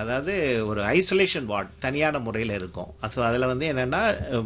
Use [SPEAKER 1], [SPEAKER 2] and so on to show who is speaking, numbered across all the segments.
[SPEAKER 1] அதாவது ஒரு isolation ward தனியான முறையில் இருக்கும் ஸோ அதில் வந்து என்னென்னா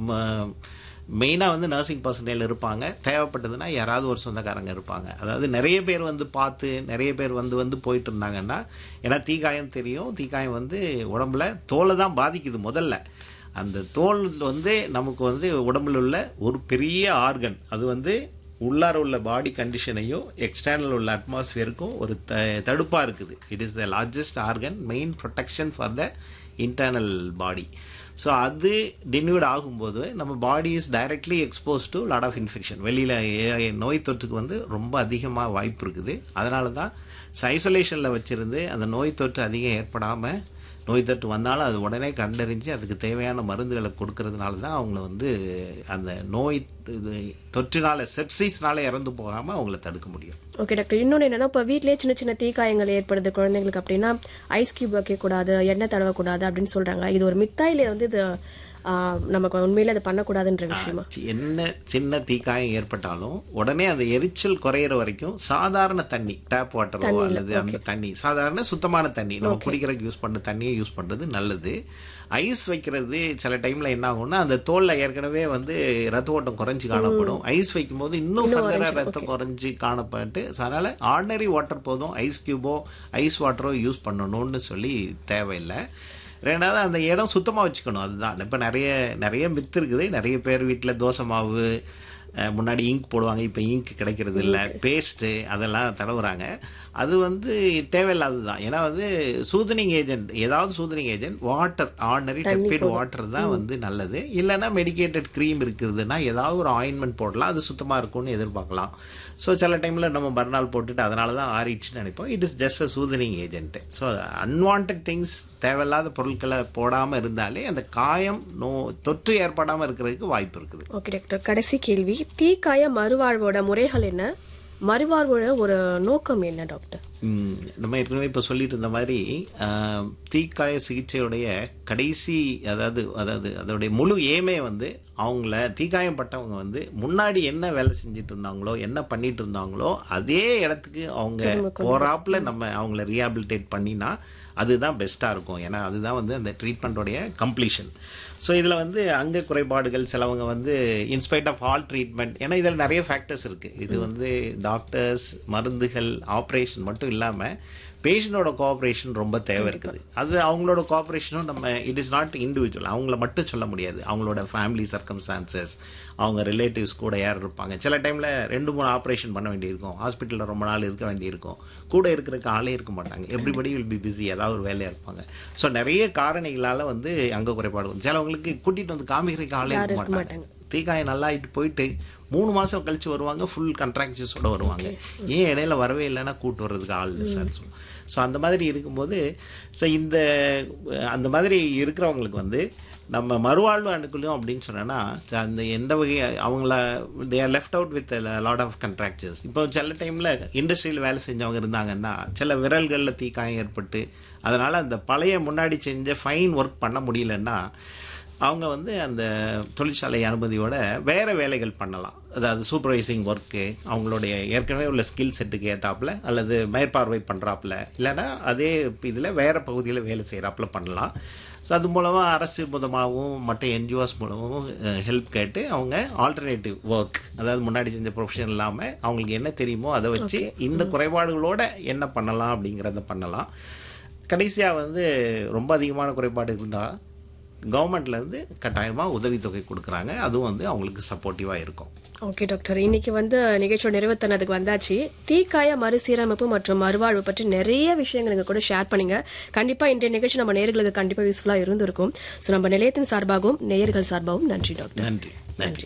[SPEAKER 1] மெயினாக வந்து நர்சிங் பர்சனல் இருப்பாங்க தேவைப்பட்டதுன்னா யாராவது ஒரு சொந்தக்காரங்க இருப்பாங்க அதாவது நிறைய பேர் வந்து பார்த்து நிறைய பேர் வந்து வந்து போயிட்டு இருந்தாங்கன்னா ஏன்னா தீக்காயம் தெரியும் தீக்காயம் வந்து உடம்புல தோலை தான் பாதிக்குது முதல்ல அந்த தோல் வந்து நமக்கு வந்து உடம்புல உள்ள ஒரு பெரிய ஆர்கன் அது வந்து உள்ளார உள்ள பாடி கண்டிஷனையும் எக்ஸ்டர்னல் உள்ள அட்மாஸ்பியருக்கும் ஒரு த தடுப்பாக இருக்குது it is the largest organ main protection for the internal body so அது டின்யூட் ஆகும்போது நம்ம body is directly expose to lot of infection வெளியில் நோய் தொற்றுக்கு வந்து ரொம்ப அதிகமாக வாய்ப்பு இருக்குது அதனால தான் ஐசோலேஷனில் வச்சுருந்து அந்த நோய் தொற்று அதிகம் ஏற்படாமல் நோய் தொற்று வந்தாலும் அது உடனே கண்டறிஞ்சு அதுக்கு தேவையான மருந்துகளை கொடுக்கறதுனால தான் அவங்கள வந்து அந்த நோய் இது தொற்றினால செப்சிஸ்னால இறந்து போகாமல் அவங்கள தடுக்க முடியும்
[SPEAKER 2] ஓகே டாக்டர் இன்னொன்று என்னன்னா இப்போ வீட்லயே சின்ன சின்ன தீக்காயங்கள் ஏற்படுது குழந்தைங்களுக்கு அப்படின்னா ஐஸ் கியூப் வைக்கக்கூடாது எண்ணெய் தடவக்கூடாது அப்படின்னு சொல்றாங்க இது ஒரு மித்தாயில வந்து இது ஆ, நமக்கு உண்மையில அது பண்ணக்கூடாதுன்ற விஷயமா
[SPEAKER 1] சி- என்ன சின்ன தீக்காயம் ஏற்பட்டாலும் உடனே அந்த எரிச்சல் குறையிற வரைக்கும் சாதாரண தண்ணி டேப் வாட்டரோ அல்லது அந்த தண்ணி சாதாரண சுத்தமான தண்ணி நம்ம குடிக்கிறதுக்கு யூஸ் பண்ற தண்ணியை யூஸ் பண்றது நல்லது ஐஸ் வைக்கிறது சில டைம்ல என்ன ஆகும்னா அந்த தோல்ல ஏற்கனவே வந்து ரத்த ஓட்டம் குறைஞ்சு காணப்படும் ஐஸ் வைக்கும் போது இன்னும் ஃபர்தரா ரத்தம் குறைஞ்சு காணப்பட்டு so அதனால ஆர்டினரி வாட்டர் போதும் ஐஸ் கியூபோ ஐஸ் வாட்டரோ யூஸ் பண்ணணும்னு சொல்லி தேவையில்லை ரெண்டாவது அந்த இடம் சுத்தமாக வச்சுக்கணும் அதுதான் இப்போ நிறைய நிறைய மித்து இருக்குது நிறைய பேர் வீட்டில் தோசை மாவு அஹ், முன்னாடி இங்க் போடுவாங்க இப்போ இங்க் கிடைக்கிறது இல்லை பேஸ்ட்டு அதெல்லாம் தடவுறாங்க அது வந்து தேவையில்லாதது தான் ஏன்னா வந்து சூதனிங் ஏஜென்ட் ஏதாவது soothing agent water ordinary tepid water தான் வந்து நல்லது இல்லைன்னா மெடிக்கேட்டட் க்ரீம் இருக்குதுன்னா ஏதாவது ஒரு ஆயின்மெண்ட் போடலாம் அது சுத்தமாக இருக்கும்னு எதிர்பார்க்கலாம் ஸோ சில டைமில் நம்ம மறுநாள் போட்டுட்டு அதனால தான் ஆறிடுச்சுன்னு நினைப்போம் it is just a soothing agent so unwanted things தேவையில்லாத பொருட்களை போடாமல் இருந்தாலே அந்த காயம் நோ தொற்று ஏற்படாமல் இருக்கிறதுக்கு வாய்ப்பு இருக்குது
[SPEAKER 2] ஓகே டாக்டர் கடைசி கேள்வி தீக்காய மறுவாழ்வோட முறைகள் என்ன மறுவாழ்வோட ஒரு நோக்கம் என்ன டாக்டர்
[SPEAKER 1] ம், நம்ம ஏற்கனவே இப்போ சொல்லிட்டு இருந்த மாதிரி ஆஹ், தீக்காய சிகிச்சையுடைய கடைசி அதாவது அதாவது அதோடைய முழு ஏமே வந்து அவங்கள தீக்காயம் பட்டவங்க வந்து முன்னாடி என்ன வேலை செஞ்சுட்டு இருந்தாங்களோ என்ன பண்ணிட்டு இருந்தாங்களோ அதே இடத்துக்கு அவங்க போறாப்புல நம்ம அவங்கள ரீஹாபிலிட்டேட் பண்ணினா அதுதான் பெஸ்ட்டாக இருக்கும் ஏன்னா அதுதான் வந்து அந்த ட்ரீட்மெண்ட்டோடைய கம்ப்ளீஷன் ஸோ இதில் வந்து அங்க குறைபாடுகள் சிலவங்க வந்து இன்ஸ்பைட் ஆஃப் ஆல் ட்ரீட்மெண்ட் ஏன்னா இதில் நிறைய ஃபேக்டர்ஸ் இருக்குது இது வந்து டாக்டர்ஸ் மருந்துகள் ஆப்ரேஷன் மட்டும் இல்லாமல் பேஷண்டோட கோஆப்ரேஷன் ரொம்ப தேவை இருக்குது அது அவங்களோட கோஆப்ரேஷனும் நம்ம இட் இஸ் நாட் இண்டிவிஜுவல் அவங்கள மட்டும் சொல்ல முடியாது அவங்களோட ஃபேமிலி சர்க்கம்ஸ்டான்சஸ் அவங்க ரிலேட்டிவ்ஸ் கூட யார் இருப்பாங்க சில டைமில் ரெண்டு மூணு ஆப்ரேஷன் பண்ண வேண்டியிருக்கும் ஹாஸ்பிட்டலில் ரொம்ப நாள் இருக்க வேண்டியிருக்கும் கூட இருக்கிறதுக்கு ஆளே இருக்க மாட்டாங்க எவ்ரிபடி வில் பி பிஸி ஏதாவது ஒரு வேலையாக இருப்பாங்க ஸோ நிறைய காரணிகளால் வந்து அங்கே குறைபாடு வரும் சிலவங்களுக்கு கூட்டிகிட்டு வந்து காமிக்கிறதுக்கு ஆளே இருக்க மாட்டாங்க தீக்காயம் நல்லா ஆயிட்டு போயிட்டு மூணு மாசம் கழிச்சு வருவாங்க ஃபுல் கண்ட்ராக்சஸோட வருவாங்க ஏன் இடையில வரவே இல்லைன்னா கூட்டு வர்றதுக்கு ஆள் இல்லை சார் ஸோ அந்த மாதிரி இருக்கும்போது ஸோ இந்த அஹ், அந்த மாதிரி இருக்கிறவங்களுக்கு வந்து நம்ம மறுவாழ்வு அணுக்கலும் அப்படின்னு சொன்னோன்னா அந்த எந்த வகை அவங்கள they are left out with lot of contractures இப்போ சில டைமில் இண்டஸ்ட்ரியில் வேலை செஞ்சவங்க இருந்தாங்கன்னா சில விரல்களில் தீக்காயம் ஏற்பட்டு அதனால் அந்த பழைய முன்னாடி செஞ்ச ஃபைன் ஒர்க் பண்ண முடியலன்னா அவங்க வந்து அந்த தொழிற்சாலை அனுமதியோட வேற வேலைகள் பண்ணலாம் அதாவது சூப்பர்வைசிங் ஒர்க்கு அவங்களுடைய ஏற்கனவே உள்ள ஸ்கில் செட்டுக்கு ஏத்தாப்புல அல்லது மேற்பார்வை பண்ணுறாப்புல இல்லைன்னா அதே இதில் வேற பகுதியில் வேலை செய்கிறாப்புல பண்ணலாம் ஸோ அது மூலமாக அரசு மூலமாகவும் மற்ற என்ஜிஓஸ் மூலமாகவும் ஹெல்ப் கேட்டு அவங்க ஆல்டர்னேட்டிவ் ஒர்க் அதாவது முன்னாடி செஞ்ச ப்ரொஃபஷன் இல்லாமல் அவங்களுக்கு என்ன தெரியுமோ அதை வச்சு இந்த குறைபாடுகளோட என்ன பண்ணலாம் அப்படிங்கிறத பண்ணலாம் கடைசியாக வந்து ரொம்ப அதிகமான குறைபாடு இருந்தால் கவர்மெண்ட்லேருந்து கட்டாயமாக உதவித்தொகை கொடுக்குறாங்க அதுவும் வந்து அவங்களுக்கு சப்போர்ட்டிவாக இருக்கும்
[SPEAKER 2] ஓகே டாக்டர் இன்னைக்கு வந்து நிகழ்ச்சியோட நிறைவுத்தனதுக்கு வந்தாச்சு தீக்காய மறுசீரமைப்பு மற்றும் மறுவாழ்வு பற்றி நிறைய விஷயங்கள் எங்க கூட ஷேர் பண்ணீங்க கண்டிப்பா இன்றைய நிகழ்ச்சி நம்ம நேயர்களுக்கு கண்டிப்பா யூஸ்ஃபுல்லா இருந்திருக்கும் ஸோ நம்ம நிலையத்தின் சார்பாகவும் நேயர்கள் சார்பாகவும் நன்றி டாக்டர்
[SPEAKER 1] நன்றி நன்றி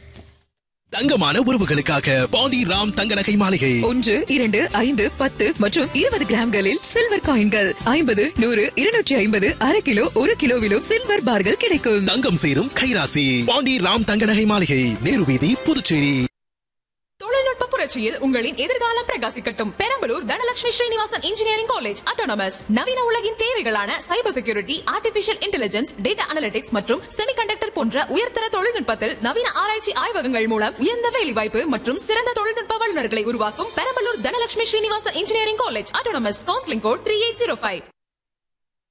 [SPEAKER 3] தங்கமான உறவுகளுக்காக பாண்டி ராம் தங்க நகை மாளிகை
[SPEAKER 4] ஒன்று இரண்டு ஐந்து பத்து மற்றும் இருபது கிராம்களில் சில்வர் காயின்கள் ஐம்பது நூறு இருநூற்றி ஐம்பது அரை கிலோ ஒரு கிலோவிலும் சில்வர் பார்கள் கிடைக்கும்
[SPEAKER 3] தங்கம் சேரும் கைராசி பாண்டி ராம் தங்க நகை மாளிகை நேரு வீதி புதுச்சேரி
[SPEAKER 4] தொழில்நுட்ப புரட்சியில் உங்களின் எதிர்காலம் பிரகாசிக்கட்டும் Perambalur Dhanalakshmi Srinivasan engineering college autonomous நவீன உலகின் தேவைகளான cyber security artificial intelligence data analytics மற்றும் செமிகண்டக்டர் போன்ற உயர்தர தொழில்நுட்பத்தில் நவீன ஆராய்ச்சி ஆய்வகங்கள் மூலம் உயர்ந்த வேலைவாய்ப்பு மற்றும் சிறந்த தொழில்நுட்ப வல்லுநர்களை உருவாக்கும் Perambalur Dhanalakshmi Srinivasan engineering college autonomous counselling code three eight zero five